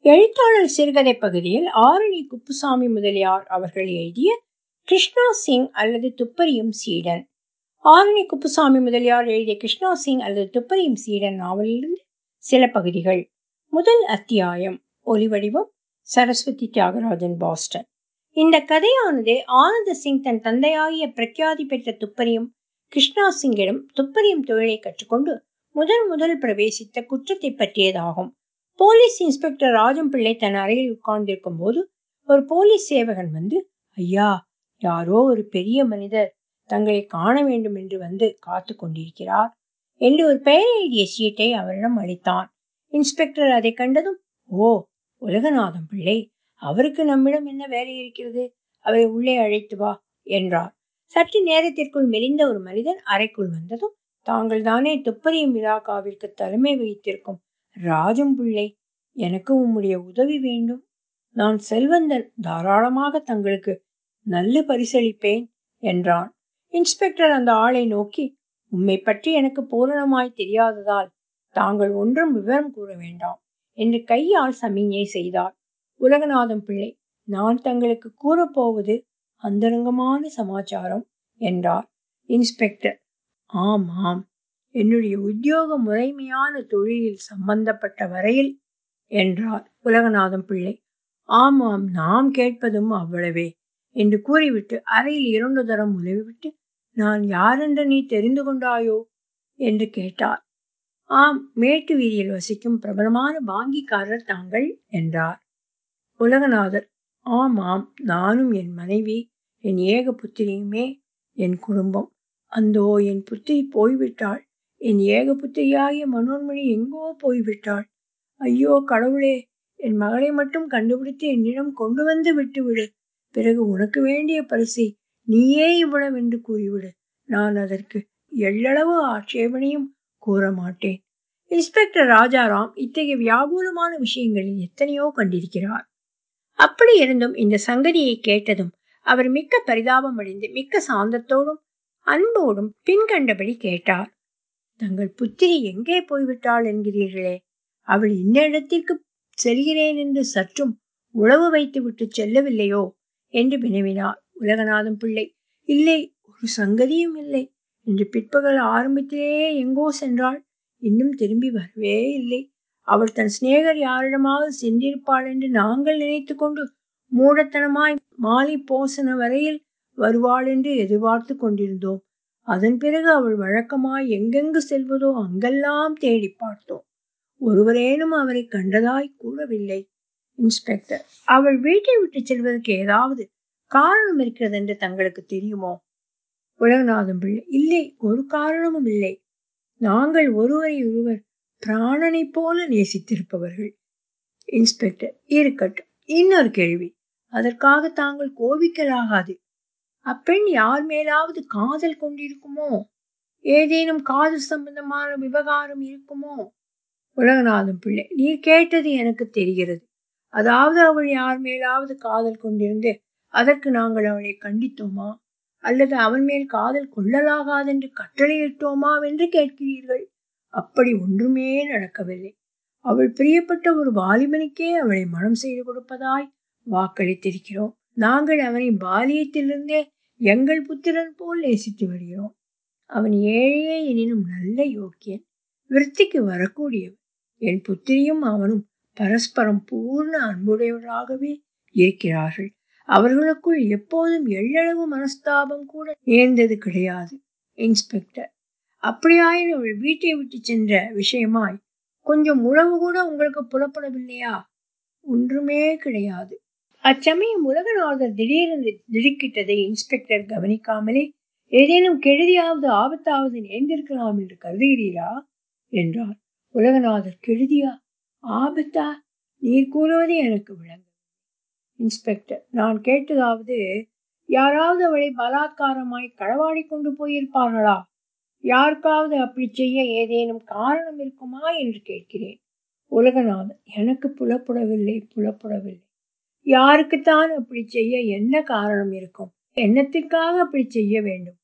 எழுத்தாளர் சிறுகதை பகுதியில் ஆரணி குப்புசாமி முதலியார் அவர்கள் எழுதிய கிருஷ்ணா சிங் அல்லது துப்பறியும் சீடன் ஆரணி குப்புசாமி முதலியார் எழுதிய கிருஷ்ணா சிங் அல்லது துப்பறியும் சீடன் நாவலிலிருந்து சில பகுதிகள் முதல் அத்தியாயம் ஒலிவடிவம் சரஸ்வதி தியாகராஜன் பாஸ்டன் இந்த கதையானது ஆனந்த சிங் தன் தந்தையாகிய பிரக்யாதி பெற்ற துப்பறியும் கிருஷ்ணா சிங்கிடம் துப்பறியும் தொழிலை கற்றுக்கொண்டு முதன் முதல் பிரவேசித்த குற்றத்தை பற்றியதாகும் போலீஸ் இன்ஸ்பெக்டர் ராஜம்பிள்ளை தன் அறையில் உட்கார்ந்திருக்கும் போது ஒரு போலீஸ் சேவகன் வந்து ஐயா யாரோ ஒரு பெரிய மனிதர் தங்களை காண வேண்டும் என்று வந்து காத்து கொண்டிருக்கிறார் என்று ஒரு பெயர் எழுதிய சீட்டை அவரிடம் அளித்தான் இன்ஸ்பெக்டர் அதை கண்டதும் ஓ உலகநாதம் பிள்ளை அவருக்கு நம்மிடம் என்ன வேலை இருக்கிறது அவரை உள்ளே அழைத்து வா என்றார் சற்று நேரத்திற்குள் மெலிந்த ஒரு மனிதன் அறைக்குள் வந்ததும் தாங்கள் தானே துப்பறியும் இலாக்காவிற்கு தலைமை வகித்திருக்கும் ராஜம் பிள்ளை எனக்கு உம்முடைய உதவி வேண்டும் நான் செல்வந்தன் தாராளமாக தங்களுக்கு நல்ல பரிசளிப்பேன் என்றான் இன்ஸ்பெக்டர் அந்த ஆளை நோக்கி உம்மை பற்றி எனக்கு பூரணமாய் தெரியாததால் தாங்கள் ஒன்றும் விவரம் கூற வேண்டாம் என்று கையால் சமிஞை செய்தார் உலகநாதம் பிள்ளை நான் தங்களுக்கு கூறப்போவது அந்தரங்கமான சமாச்சாரம் என்றார் இன்ஸ்பெக்டர் ஆம் ஆம் என்னுடைய உத்தியோக முறைமையான தொழிலில் சம்பந்தப்பட்ட வரையில் என்றார் உலகநாதம் பிள்ளை ஆமாம் நாம் கேட்பதும் அவ்வளவே என்று கூறிவிட்டு அறையில் இரண்டு தரம் உதவிவிட்டு நான் யாரென்று நீ தெரிந்து கொண்டாயோ என்று கேட்டார் ஆம் மேட்டு வீதியில் வசிக்கும் பிரபலமான பாங்கிக்காரர் தாங்கள் என்றார் உலகநாதர் ஆம் ஆம் நானும் என் மனைவி என் ஏக புத்திரியுமே என் குடும்பம் அந்தோ என் புத்திரி போய்விட்டாள் என் ஏக புத்திரியாகிய மனோன்மணி எங்கோ போய்விட்டாள் ஐயோ கடவுளே என் மகளை மட்டும் கண்டுபிடித்து என்னிடம் கொண்டு வந்து விட்டுவிடு பிறகு உனக்கு வேண்டிய பரிசை நீயே இவ்வளவென்று கூறிவிடு நான் அதற்கு எள்ளளவு ஆட்சேபனையும் கூற மாட்டேன் இன்ஸ்பெக்டர் ராஜாராம் இத்தகைய வியாபூலமான விஷயங்களில் எத்தனையோ கண்டிருக்கிறார் அப்படி இருந்தும் இந்த சங்கதியை கேட்டதும் அவர் மிக்க பரிதாபம் அடைந்து மிக்க சாந்தத்தோடும் அன்போடும் பின்கண்டபடி கேட்டார் தங்கள் புத்திரி எங்கே போய்விட்டாள் என்கிறீர்களே அவள் இன்ன இடத்திற்கு செல்கிறேன் என்று சற்றும் உழவு வைத்து விட்டு செல்லவில்லையோ என்று வினவினார் உலகநாதம் பிள்ளை இல்லை ஒரு சங்கதியும் இல்லை என்று பிற்பகல் ஆரம்பத்திலேயே எங்கோ சென்றாள் இன்னும் திரும்பி வரவே இல்லை அவள் தன் சிநேகர் யாரிடமாவது சென்றிருப்பாள் என்று நாங்கள் நினைத்து கொண்டு மூடத்தனமாய் மாலை போசன வரையில் வருவாள் என்று எதிர்பார்த்து கொண்டிருந்தோம் அதன் பிறகு அவள் வழக்கமாய் எங்கெங்கு செல்வதோ அங்கெல்லாம் தேடி பார்த்தோம் ஒருவரேனும் அவரை கண்டதாய் கூறவில்லை இன்ஸ்பெக்டர் அவள் வீட்டை விட்டு செல்வதற்கு ஏதாவது காரணம் இருக்கிறது என்று தங்களுக்கு தெரியுமோ உலகநாதம் பிள்ளை இல்லை ஒரு காரணமும் இல்லை நாங்கள் ஒருவரை ஒருவர் பிராணனை போல நேசித்திருப்பவர்கள் இன்ஸ்பெக்டர் இருக்கட்டும் இன்னொரு கேள்வி அதற்காக தாங்கள் கோபிக்கலாகாது அப்பெண் யார் மேலாவது காதல் கொண்டிருக்குமோ ஏதேனும் காதல் சம்பந்தமான விவகாரம் இருக்குமோ உலகநாதம் பிள்ளை நீர் கேட்டது எனக்கு தெரிகிறது அதாவது அவள் யார் மேலாவது காதல் கொண்டிருந்து அதற்கு நாங்கள் அவளை கண்டித்தோமா அல்லது அவன் மேல் காதல் கொள்ளலாகாதென்று கட்டளையிட்டோமா என்று கேட்கிறீர்கள் அப்படி ஒன்றுமே நடக்கவில்லை அவள் பிரியப்பட்ட ஒரு வாலிபனுக்கே அவளை மனம் செய்து கொடுப்பதாய் வாக்களித்திருக்கிறோம் நாங்கள் அவனை பாலியத்திலிருந்தே எங்கள் புத்திரன் போல் நேசித்து வருகிறோம் அவன் ஏழையே எனினும் நல்ல யோக்கியன் விருத்திக்கு வரக்கூடியவன் என் புத்திரியும் அவனும் பரஸ்பரம் பூர்ண அன்புடையவராகவே இருக்கிறார்கள் அவர்களுக்குள் எப்போதும் எள்ளளவு மனஸ்தாபம் கூட நேர்ந்தது கிடையாது இன்ஸ்பெக்டர் அப்படியாயின் அவள் வீட்டை விட்டு சென்ற விஷயமாய் கொஞ்சம் உழவு கூட உங்களுக்கு புலப்படவில்லையா ஒன்றுமே கிடையாது அச்சமயம் உலகநாதர் திடீரென்று திடுக்கிட்டதை இன்ஸ்பெக்டர் கவனிக்காமலே ஏதேனும் கெடுதியாவது ஆபத்தாவது நேர்ந்திருக்கலாம் என்று கருதுகிறீரா என்றார் உலகநாதர் கெடுதியா ஆபத்தா நீர் கூறுவதே எனக்கு விளங்க இன்ஸ்பெக்டர் நான் கேட்டதாவது யாராவது அவளை பலாத்காரமாய் களவாடி கொண்டு போயிருப்பார்களா யாருக்காவது அப்படி செய்ய ஏதேனும் காரணம் இருக்குமா என்று கேட்கிறேன் உலகநாதன் எனக்கு புலப்படவில்லை புலப்படவில்லை யாருக்குத்தான் அப்படி செய்ய என்ன காரணம் இருக்கும் என்னத்திற்காக அப்படி செய்ய வேண்டும்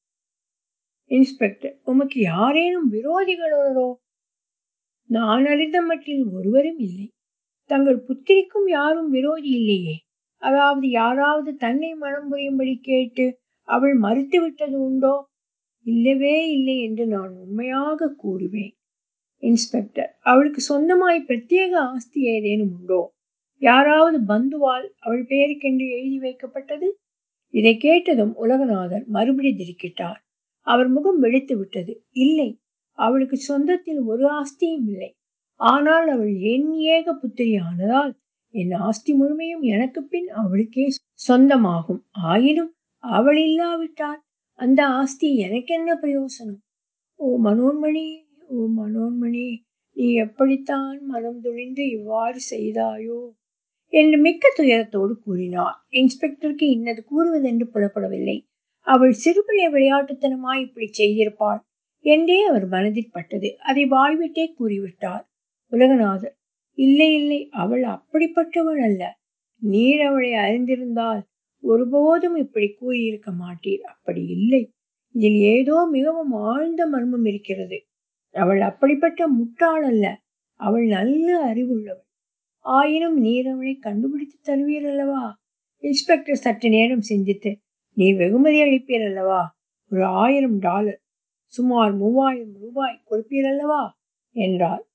இன்ஸ்பெக்டர் உமக்கு யாரேனும் விரோதிகளோ நான் அறிந்த மட்டில் ஒருவரும் இல்லை தங்கள் புத்திரிக்கும் யாரும் விரோதி இல்லையே அதாவது யாராவது தன்னை மனம் புரியும்படி கேட்டு அவள் மறுத்து விட்டது உண்டோ இல்லவே இல்லை என்று நான் உண்மையாக கூறுவேன் இன்ஸ்பெக்டர் அவளுக்கு சொந்தமாய் பிரத்யேக ஆஸ்தி ஏதேனும் உண்டோ யாராவது பந்துவால் அவள் பெயருக்கென்று எழுதி வைக்கப்பட்டது இதை கேட்டதும் உலகநாதர் மறுபடி திடுக்கிட்டார் அவர் முகம் வெடித்து விட்டது இல்லை அவளுக்கு சொந்தத்தில் ஒரு ஆஸ்தியும் இல்லை ஆனால் அவள் என் ஏக புத்திரி ஆனதால் என் ஆஸ்தி முழுமையும் எனக்கு பின் அவளுக்கே சொந்தமாகும் ஆயினும் அவள் இல்லாவிட்டால் அந்த ஆஸ்தி எனக்கு என்ன பிரயோசனம் ஓ மனோன்மணி ஓ மனோன்மணி நீ எப்படித்தான் மனம் துணிந்து இவ்வாறு செய்தாயோ என்று மிக்க துயரத்தோடு கூறினார் இன்ஸ்பெக்டருக்கு இன்னது கூறுவதென்று புலப்படவில்லை அவள் சிறுபிள்ளை விளையாட்டுத்தனமாய் இப்படி செய்திருப்பாள் என்றே அவர் மனதில் பட்டது அதை வாய்விட்டே கூறிவிட்டார் உலகநாதர் இல்லை இல்லை அவள் அப்படிப்பட்டவள் அல்ல நீர் அவளை அறிந்திருந்தால் ஒருபோதும் இப்படி கூறியிருக்க மாட்டீர் அப்படி இல்லை இதில் ஏதோ மிகவும் ஆழ்ந்த மர்மம் இருக்கிறது அவள் அப்படிப்பட்ட முட்டாள் அல்ல அவள் நல்ல அறிவுள்ளவள் ஆயினும் நீர் அவளை கண்டுபிடித்து தருவீர் அல்லவா இன்ஸ்பெக்டர் சற்று நேரம் சிந்தித்து நீர் வெகுமதி அளிப்பீர் அல்லவா ஒரு ஆயிரம் டாலர் சுமார் மூவாயிரம் ரூபாய் கொடுப்பீர் அல்லவா என்றார்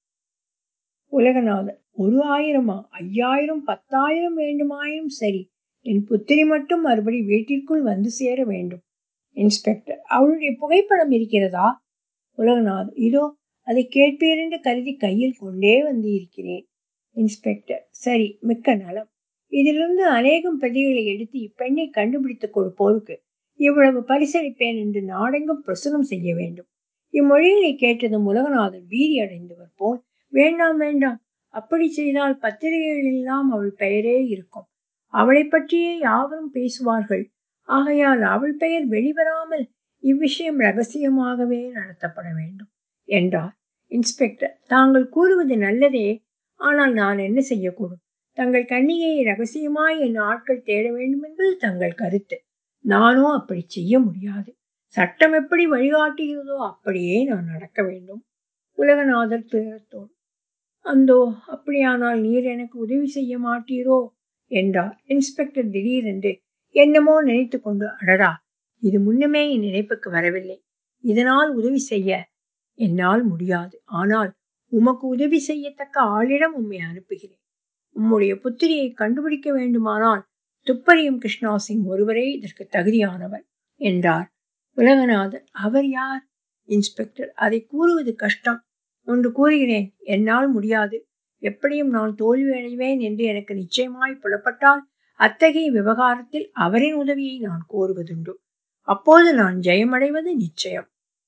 உலகநாதர் ஒரு ஆயிரமா ஐயாயிரம் பத்தாயிரம் வேண்டுமாயினும் சரி என் புத்திரி மட்டும் மறுபடி வீட்டிற்குள் வந்து சேர வேண்டும் இன்ஸ்பெக்டர் அவளுடைய புகைப்படம் இருக்கிறதா உலகநாதர் இதோ அதை கேட்பீர் என்று கருதி கையில் கொண்டே வந்து இருக்கிறேன் இன்ஸ்பெக்டர் சரி மிக்க நலம் இதிலிருந்து அநேகம் பிரதிகளை எடுத்து இப்பெண்ணை கண்டுபிடித்துக் கொடுப்போருக்கு இவ்வளவு பரிசளிப்பேன் என்று நாடெங்கும் பிரசுரம் செய்ய வேண்டும் இம்மொழிகளை கேட்டதும் உலகநாதன் பீதி அடைந்தவர் போல் வேண்டாம் வேண்டாம் அப்படி செய்தால் பத்திரிகைகள் எல்லாம் அவள் பெயரே இருக்கும் அவளை பற்றியே யாவரும் பேசுவார்கள் ஆகையால் அவள் பெயர் வெளிவராமல் இவ்விஷயம் ரகசியமாகவே நடத்தப்பட வேண்டும் என்றார் இன்ஸ்பெக்டர் தாங்கள் கூறுவது நல்லதே ஆனால் நான் என்ன செய்யக்கூடும் தங்கள் கண்ணிகையை ரகசியமாய் என் ஆட்கள் தேட வேண்டும் என்பது தங்கள் கருத்து நானோ அப்படி செய்ய முடியாது சட்டம் எப்படி வழிகாட்டுகிறதோ அப்படியே நான் நடக்க வேண்டும் உலகநாதர் துயரத்தோடு அந்தோ அப்படியானால் நீர் எனக்கு உதவி செய்ய மாட்டீரோ என்றார் இன்ஸ்பெக்டர் திடீரென்று என்னமோ நினைத்து கொண்டு அடடா இது முன்னமே என் நினைப்புக்கு வரவில்லை இதனால் உதவி செய்ய என்னால் முடியாது ஆனால் உமக்கு உதவி செய்யத்தக்க ஆளிடம் உம்மை அனுப்புகிறேன் உம்முடைய புத்திரியை கண்டுபிடிக்க வேண்டுமானால் துப்பறியும் கிருஷ்ணா சிங் ஒருவரே இதற்கு தகுதியானவர் என்றார் உலகநாதர் அவர் யார் இன்ஸ்பெக்டர் அதை கூறுவது கஷ்டம் ஒன்று கூறுகிறேன் என்னால் முடியாது எப்படியும் நான் தோல்வி அடைவேன் என்று எனக்கு நிச்சயமாய் புலப்பட்டால் அத்தகைய விவகாரத்தில் அவரின் உதவியை நான் கோருவதுண்டு அப்போது நான் ஜெயமடைவது நிச்சயம்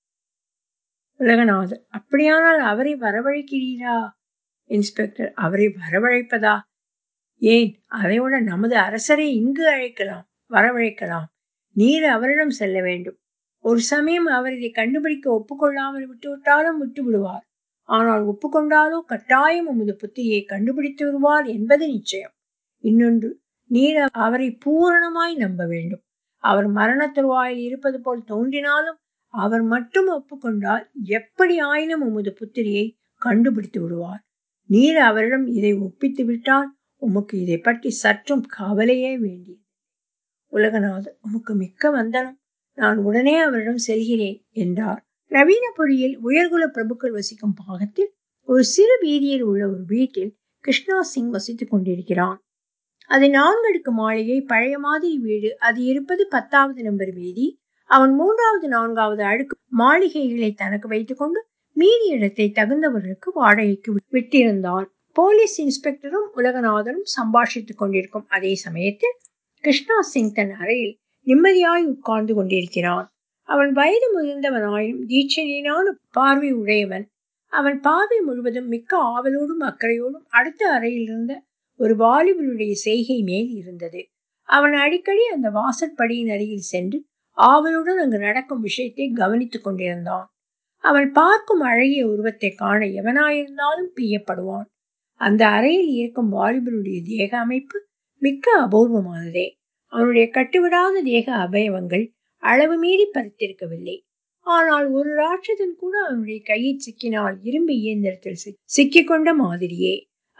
உலகநாதர் அப்படியானால் அவரை வரவழைக்கிறீரா இன்ஸ்பெக்டர் அவரை வரவழைப்பதா ஏன் அதைவிட நமது அரசரை இங்கு அழைக்கலாம் வரவழைக்கலாம் நீர் அவரிடம் செல்ல வேண்டும் ஒரு சமயம் அவர் இதை கண்டுபிடிக்க ஒப்புக்கொள்ளாமல் விட்டுவிட்டாலும் விட்டு விடுவார் ஆனால் ஒப்புக்கொண்டாலோ கட்டாயம் உமது புத்திரியை கண்டுபிடித்து விடுவார் என்பது நிச்சயம் இன்னொன்று நீர் அவரை பூரணமாய் நம்ப வேண்டும் அவர் மரண தருவாயில் இருப்பது போல் தோன்றினாலும் அவர் மட்டும் ஒப்புக்கொண்டால் எப்படி ஆயினும் உமது புத்திரியை கண்டுபிடித்து விடுவார் நீர் அவரிடம் இதை ஒப்பித்து விட்டால் உமக்கு இதை பற்றி சற்றும் கவலையே வேண்டியது உலகநாதர் உமக்கு மிக்க வந்தனம் நான் உடனே அவரிடம் செல்கிறேன் என்றார் நவீன பொறியில் உயர்குல பிரபுக்கள் வசிக்கும் பாகத்தில் ஒரு சிறு வீதியில் உள்ள ஒரு வீட்டில் கிருஷ்ணா சிங் வசித்துக் கொண்டிருக்கிறான் அது நான்கடுக்கு மாளிகை பழைய மாதிரி வீடு அது இருப்பது பத்தாவது நம்பர் வீதி அவன் மூன்றாவது நான்காவது அடுக்கு மாளிகைகளை தனக்கு வைத்துக்கொண்டு மீதி இடத்தை தகுந்தவர்களுக்கு வாடகைக்கு விட்டிருந்தான் போலீஸ் இன்ஸ்பெக்டரும் உலகநாதனும் சம்பாஷித்துக் கொண்டிருக்கும் அதே சமயத்தில் கிருஷ்ணா சிங் தன் அறையில் நிம்மதியாய் உட்கார்ந்து கொண்டிருக்கிறான் அவன் வயது முதிர்ந்தவனாயும் தீட்சணியனான பார்வை உடையவன் அவன் பார்வை முழுவதும் மிக்க ஆவலோடும் அக்கறையோடும் அடுத்த அறையில் இருந்த ஒரு வாலிபனுடைய செய்கை மேல் இருந்தது அவன் அடிக்கடி அந்த வாசற்படியின் அருகில் சென்று ஆவலுடன் அங்கு நடக்கும் விஷயத்தை கவனித்துக் கொண்டிருந்தான் அவன் பார்க்கும் அழகிய உருவத்தை காண எவனாயிருந்தாலும் பிரியப்படுவான் அந்த அறையில் இருக்கும் வாலிபனுடைய தேக அமைப்பு மிக்க அபூர்வமானதே அவனுடைய கட்டுவிடாத தேக அவயவங்கள் அளவு மீறி பறித்திருக்கவில்லை ஆனால் ஒரு ராட்சதன் கூட அவனுடைய கையில் சிக்கினால் இரும்பு இயந்திரத்தில் சிக்கிக்கொண்ட மாதிரியே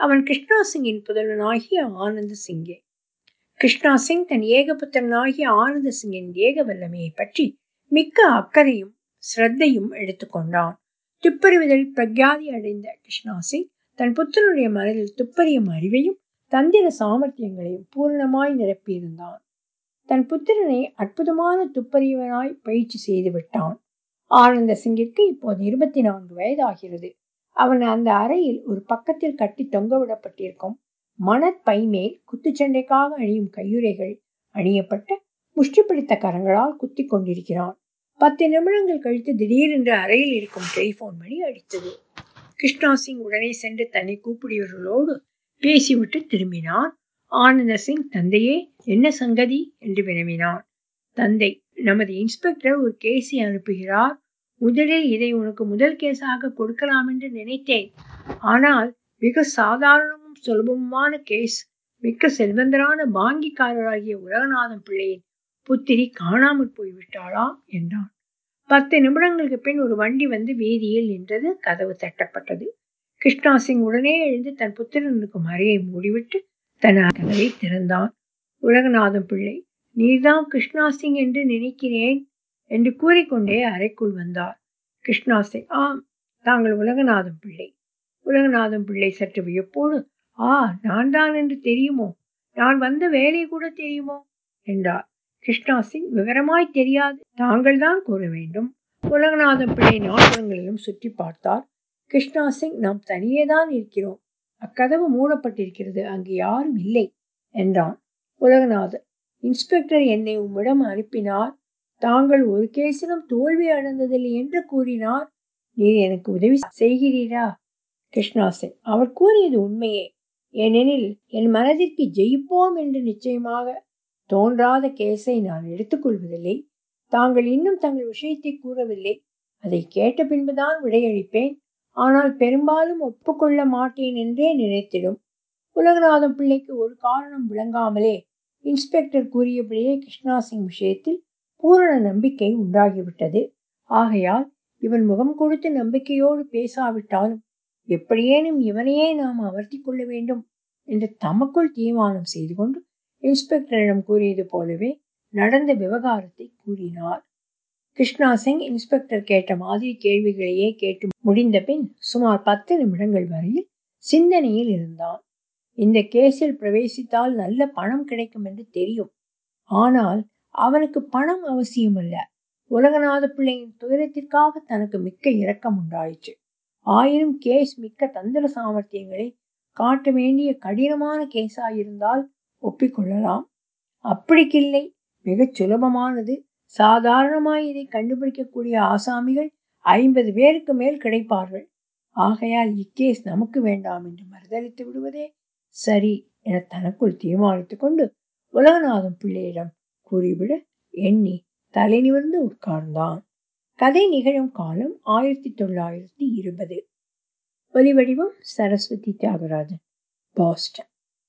அவன் கிருஷ்ணா சிங்கின் புதல்வனாகிய ஆனந்த சிங்கே கிருஷ்ணா சிங் தன் ஏகபுத்திரனாகிய ஆனந்த சிங்கின் ஏக வல்லமையை பற்றி மிக்க அக்கறையும் ஸ்ரத்தையும் எடுத்துக்கொண்டான் துப்பறிவதில் பிரக்யாதி அடைந்த கிருஷ்ணா சிங் தன் புத்தனுடைய மனதில் துப்பறியும் அறிவையும் தந்திர சாமர்த்தியங்களையும் பூரணமாய் நிரப்பியிருந்தான் தன் புத்திரனை அற்புதமான துப்பறிவனாய் பயிற்சி செய்து விட்டான் ஆனந்த சிங்கிற்கு இப்போது இருபத்தி நான்கு வயதாகிறது அவன் அந்த அறையில் ஒரு பக்கத்தில் கட்டி தொங்கவிடப்பட்டிருக்கும் மணற்பை மேல் குத்துச்சண்டைக்காக அணியும் கையுறைகள் அணியப்பட்ட முஷ்டி பிடித்த கரங்களால் குத்தி கொண்டிருக்கிறான் பத்து நிமிடங்கள் கழித்து திடீரென்று அறையில் இருக்கும் டெலிபோன் மணி அடித்தது கிருஷ்ணா சிங் உடனே சென்று தன்னை கூப்பிடியவர்களோடு பேசிவிட்டு திரும்பினான் ஆனந்த சிங் தந்தையே என்ன சங்கதி என்று வினவினான் தந்தை நமது இன்ஸ்பெக்டர் ஒரு கேஸை அனுப்புகிறார் முதலில் இதை உனக்கு முதல் கேஸாக கொடுக்கலாம் என்று நினைத்தேன் ஆனால் மிக சாதாரணமும் சுலபமுமான கேஸ் மிக்க செல்வந்தரான பாங்கிக்காரராகிய உலகநாதன் பிள்ளையின் புத்திரி காணாமற் போய்விட்டாளாம் என்றான் பத்து நிமிடங்களுக்கு பின் ஒரு வண்டி வந்து வீதியில் நின்றது கதவு தட்டப்பட்டது கிருஷ்ணா சிங் உடனே எழுந்து தன் புத்திரனுக்கும் அறையை மூடிவிட்டு தன் கதவை திறந்தான் உலகநாதன் பிள்ளை நீர்தான் கிருஷ்ணா சிங் என்று நினைக்கிறேன் என்று கூறிக்கொண்டே அறைக்குள் வந்தார் கிருஷ்ணா சிங் ஆம் தாங்கள் உலகநாதன் பிள்ளை உலகநாதன் பிள்ளை சற்று வியப்போடு ஆ நான் தான் என்று தெரியுமோ நான் வந்த வேலை கூட தெரியுமோ என்றார் கிருஷ்ணா சிங் விவரமாய் தெரியாது தாங்கள் தான் கூற வேண்டும் உலகநாதன் பிள்ளை நாட்டுடங்களிலும் சுற்றி பார்த்தார் கிருஷ்ணா சிங் நாம் தனியே தான் இருக்கிறோம் அக்கதவு மூடப்பட்டிருக்கிறது அங்கு யாரும் இல்லை என்றான் உலகநாதன் இன்ஸ்பெக்டர் என்னை உம்மிடம் அனுப்பினார் தாங்கள் ஒரு கேசிலும் தோல்வி அடைந்ததில்லை என்று கூறினார் நீர் எனக்கு உதவி செய்கிறீரா கிருஷ்ணா சிங் அவர் கூறியது உண்மையே ஏனெனில் என் மனதிற்கு ஜெயிப்போம் என்று நிச்சயமாக தோன்றாத கேஸை நான் எடுத்துக்கொள்வதில்லை தாங்கள் இன்னும் தங்கள் விஷயத்தை கூறவில்லை அதை கேட்ட பின்புதான் விடையளிப்பேன் ஆனால் பெரும்பாலும் ஒப்புக்கொள்ள மாட்டேன் என்றே நினைத்திடும் உலகநாதன் பிள்ளைக்கு ஒரு காரணம் விளங்காமலே இன்ஸ்பெக்டர் கூறியபடியே கிருஷ்ணா சிங் விஷயத்தில் பூரண நம்பிக்கை உண்டாகிவிட்டது ஆகையால் இவன் முகம் கொடுத்து நம்பிக்கையோடு பேசாவிட்டாலும் எப்படியேனும் இவனையே நாம் அமர்த்தி கொள்ள வேண்டும் என்று தமக்குள் தீர்மானம் செய்து கொண்டு இன்ஸ்பெக்டரிடம் கூறியது போலவே நடந்த விவகாரத்தை கூறினார் கிருஷ்ணா சிங் இன்ஸ்பெக்டர் கேட்ட மாதிரி கேள்விகளையே கேட்டு முடிந்த பின் சுமார் பத்து நிமிடங்கள் வரையில் சிந்தனையில் இருந்தான் இந்த கேஸில் பிரவேசித்தால் நல்ல பணம் கிடைக்கும் என்று தெரியும் ஆனால் அவனுக்கு பணம் அவசியமல்ல உலகநாத பிள்ளையின் துயரத்திற்காக தனக்கு மிக்க இரக்கம் உண்டாயிற்று ஆயிரம் கேஸ் மிக்க தந்திர சாமர்த்தியங்களை காட்ட வேண்டிய கடினமான கேஸாயிருந்தால் ஒப்பிக்கொள்ளலாம் அப்படிக்கில்லை மிகச் சுலபமானது சாதாரணமாய் இதை கண்டுபிடிக்கக்கூடிய ஆசாமிகள் ஐம்பது பேருக்கு மேல் கிடைப்பார்கள் ஆகையால் இக்கேஸ் நமக்கு வேண்டாம் என்று மறுதளித்து விடுவதே சரி என தனக்குள் தீர்மானித்துக் கொண்டு உலகநாதன் பிள்ளையிடம் கூறிவிட எண்ணி தலை நிமிர்ந்து உட்கார்ந்தான் கதை நிகழும் காலம் ஆயிரத்தி தொள்ளாயிரத்தி இருபது ஒலிவடிவம் சரஸ்வதி தியாகராஜன் பாஸ்டன்